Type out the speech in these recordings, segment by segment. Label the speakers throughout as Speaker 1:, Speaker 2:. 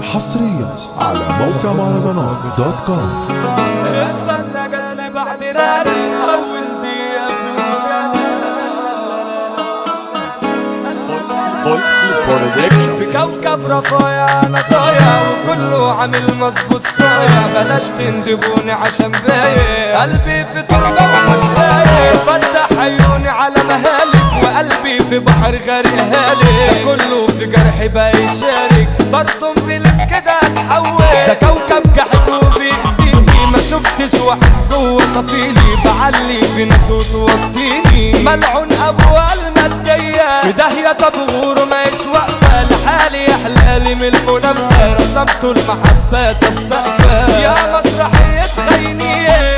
Speaker 1: حصريا على موقع مهرجانات دوت كوم
Speaker 2: استنى قلبي بعد رن اول دقيقة في
Speaker 3: بولسي برودكشن
Speaker 2: في كوكب رفايا انا ضايع وكله عامل مظبوط صايع بلاش تندبوني عشان بايع قلبي في تربة ومش خايف فتح عيوني على مهالك وقلبي في بحر غرق هالك كله في جرحي بقى يشارك برضه بلس كده اتحول ده كوكب جحد وبيأذيني ما شفتش واحد جوه صفيلي بعلي في ناس وتوطيني ملعون ابو المادية في داهية طب غوره ما واقفة لحالي يا حلالي من المنافقة رسمت المحبة طب سقفة يا مسرحية خينية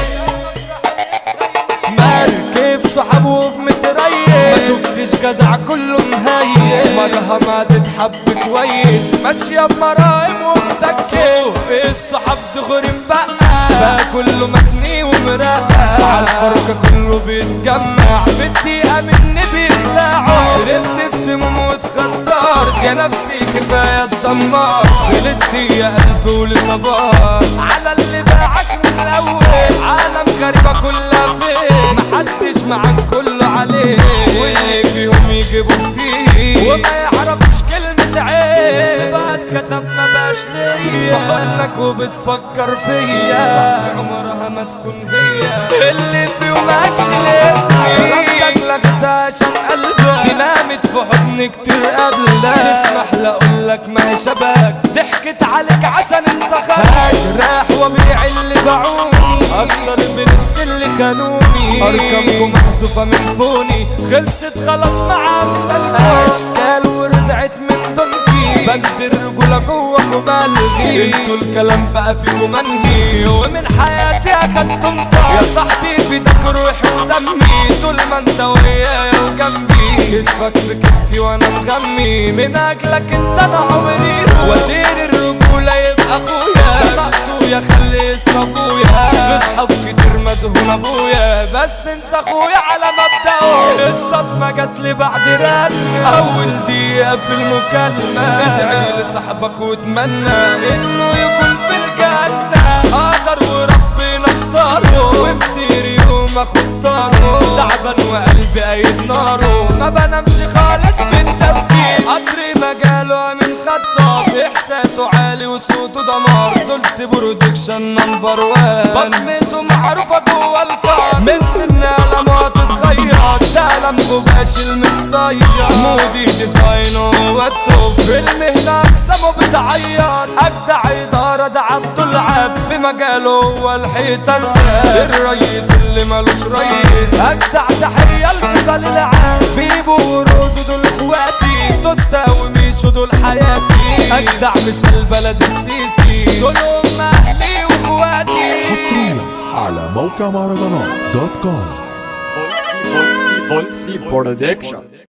Speaker 2: مركب صحاب وبمتريس ما شفتش جدع كله مهيئ مرها ما تتحب كويس ماشية بمراهم ومسكسة الصحاب دغري مبقى بقى كله مكني ومرقع على الفرقة كله بيتجمع بالدقيقة مني بيخلعوا شربت السموم واتخدرت يا نفسي كفاية اتدمرت غلطت يا قلبي ولصبار على اللي باعك من الأول عالم غريبة كلها فين محدش معاك كله عليه واللي فيهم يجيبوا فيه وما يعرفش كلمة عين سبات كتب ما باش ليا فحضنك وبتفكر فيا صح عمرها ما تكون هي اللي فيه ما تشيل اسمي ردك لك عشان قلبك تنامت في حضن كتير قبلك تسمح لأقولك ما هي شبك ضحكت عليك عشان انت خرج راح وبيع اللي باعوني اكسر بنفس اللي خانوني ارقامكم محذوفة من فوني خلصت خلاص مع مثال اشكال ورجعت من دنكي بجد الرجولة جوه وبلغي انتوا الكلام بقى فيكم منهي ومن حياتي اخدتم طار يا صاحبي فيتك روحي ودمي طول ما انت ويايا وجنبي كتفك في كتفي وانا مغمي من اجلك انت انا عمري وزير الرجولة يبقى اخويا ده ناقصه يا خلي اسم ابويا في صحاب كتير مدهون ابويا بس انت اخويا على مبدأه الصدمة جات لي بعد رن اول دقيقة في المكالمة ادعي لصاحبك واتمنى انه يكون في الجنة اقدر وربنا اختاره ومسير يوم اخد طاره تعبان وقلبي قايد ناره ما بنامش خالص بالتفكير قطري مجاله من خطاب احساسه عالي وصوته دمار دولسي برودكشن نمبر وان بصمته معروفه جوه القار من سنة لما تتغير ده لم جواش المتصير مودي ديزاين هو التوب في المهنة اقسامه بتعير ابدع ادارة ده عبد العاب في مجاله هو الحيطة الساب الرئيس اللي مالوش رئيس ابدع تحية الفصل العام بيبو وروزو دول اخواتي توتا وميشو دول حياتي اجدع مثل بلد السيسي دول هم اهلي واخواتي
Speaker 1: حصريا على موقع مهرجانات دوت كوم
Speaker 3: بولسي بولسي بولسي برودكشن